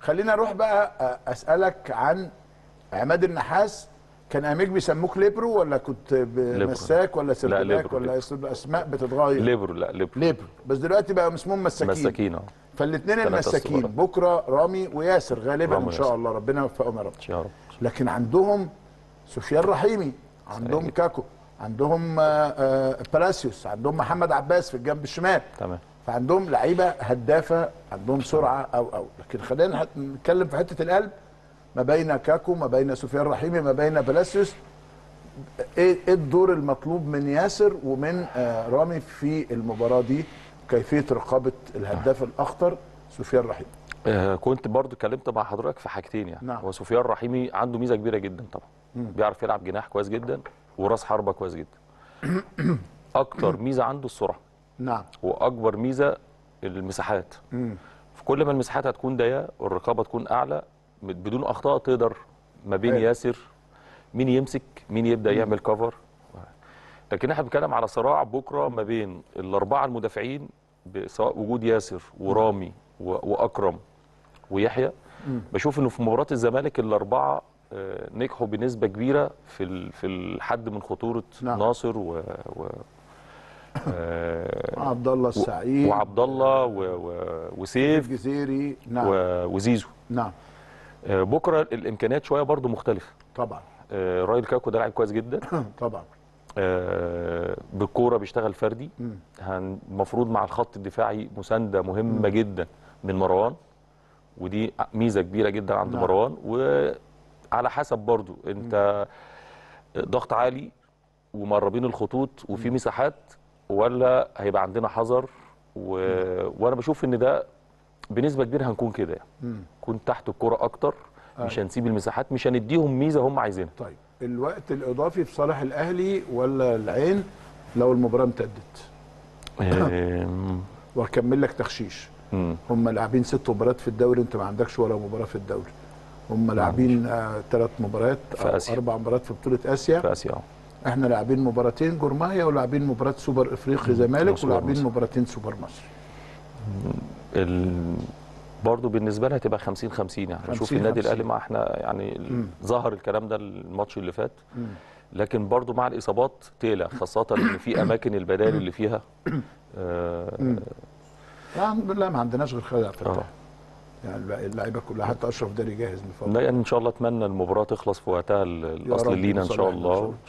خلينا اروح بقى آه، اسالك عن عماد النحاس كان اميك بيسموك ليبرو ولا كنت مساك ولا سردباك ليبرو، ولا ليبرو. اسم- اسماء بتتغير ليبرو لا ليبرو ليبرو بس دلوقتي بقى اسمهم مساكين مساكين اه فالاثنين ثلاثة المساكين الصغار. بكره رامي وياسر غالبا رامي ان شاء وياسر. الله ربنا يوفقهم يا رب يا رب لكن عندهم سفيان رحيمي عندهم صحيح. كاكو عندهم آه، آه، بلاسيوس عندهم محمد عباس في الجنب الشمال تمام فعندهم لعيبه هدافه عندهم سرعه او او لكن خلينا نح- نتكلم في حته القلب ما بين كاكو ما بين سفيان رحيمي ما بين بلاسيوس ايه إيه الدور المطلوب من ياسر ومن آه، رامي في المباراه دي كيفيه رقابه الهداف الاخطر سفيان رحيمي آه كنت برضو اتكلمت مع حضرتك في حاجتين يعني نعم. هو سفيان رحيمي عنده ميزه كبيره جدا طبعا مم. بيعرف يلعب جناح كويس جدا وراس حربه كويس جدا اكتر ميزه عنده السرعه نعم واكبر ميزه المساحات مم. في كل ما المساحات هتكون ضيقه والرقابه تكون اعلى بدون اخطاء تقدر ما بين أيوة. ياسر مين يمسك مين يبدا يعمل كفر لكن احنا بنتكلم على صراع بكره ما بين الاربعه المدافعين ب- سواء وجود ياسر ورامي و- واكرم ويحيى بشوف انه في مباراه الزمالك الاربعه آه، نجحوا بنسبه كبيره في ال- في الحد من خطوره نعم. ناصر و, و آه، عبد الله السعيد وعبد الله و- و- وسيف الجزيري نعم و- وزيزو نعم آه، بكره الامكانيات شويه برضو مختلفه طبعا آه، رايل كاكو ده لعيب كويس جدا طبعا آه، بالكوره بيشتغل فردي مم. هن- المفروض مع الخط الدفاعي مسانده مهمه جدا من مروان ودي ميزه كبيره جدا عند نعم. مروان وعلى حسب برضو انت ضغط عالي ومقربين الخطوط وفي مساحات ولا هيبقى عندنا حذر و... وانا بشوف ان ده بنسبه كبيره هنكون كده يعني مم. نكون تحت الكرة اكتر مش أيوة. هنسيب المساحات مش هنديهم ميزه هم عايزينها طيب الوقت الاضافي في صالح الاهلي ولا العين لو المباراه امتدت آم، واكمل لك تخشيش مم. هم لاعبين ست مباريات في الدوري انت ما عندكش ولا مباراه في الدوري هم لاعبين آه ثلاث مباريات في او آسيا. اربع مباريات في بطوله اسيا في اسيا آه. احنا لاعبين مباراتين جورمايا ولاعبين مباراه سوبر افريقي زمالك وسوبر ولاعبين مصر. مباراتين سوبر مصر ال... برضه بالنسبه لها هتبقى 50 50 يعني 50 نشوف النادي 50. الاهلي ما احنا يعني ال- مم. ظهر الكلام ده الماتش اللي فات مم. لكن برضه مع الاصابات تقلق خاصه ان في اماكن البدائل اللي فيها آه مم. لا الحمد لله ما عندناش غير خالد عبد آه. الفتاح يعني الباقي- اللعيبه كلها حتى اشرف داري جاهز من فضل لا يعني ان شاء الله اتمنى المباراه تخلص في وقتها ال- يا الاصل رب لينا ان نوصل شاء لها إن شاء الله الله.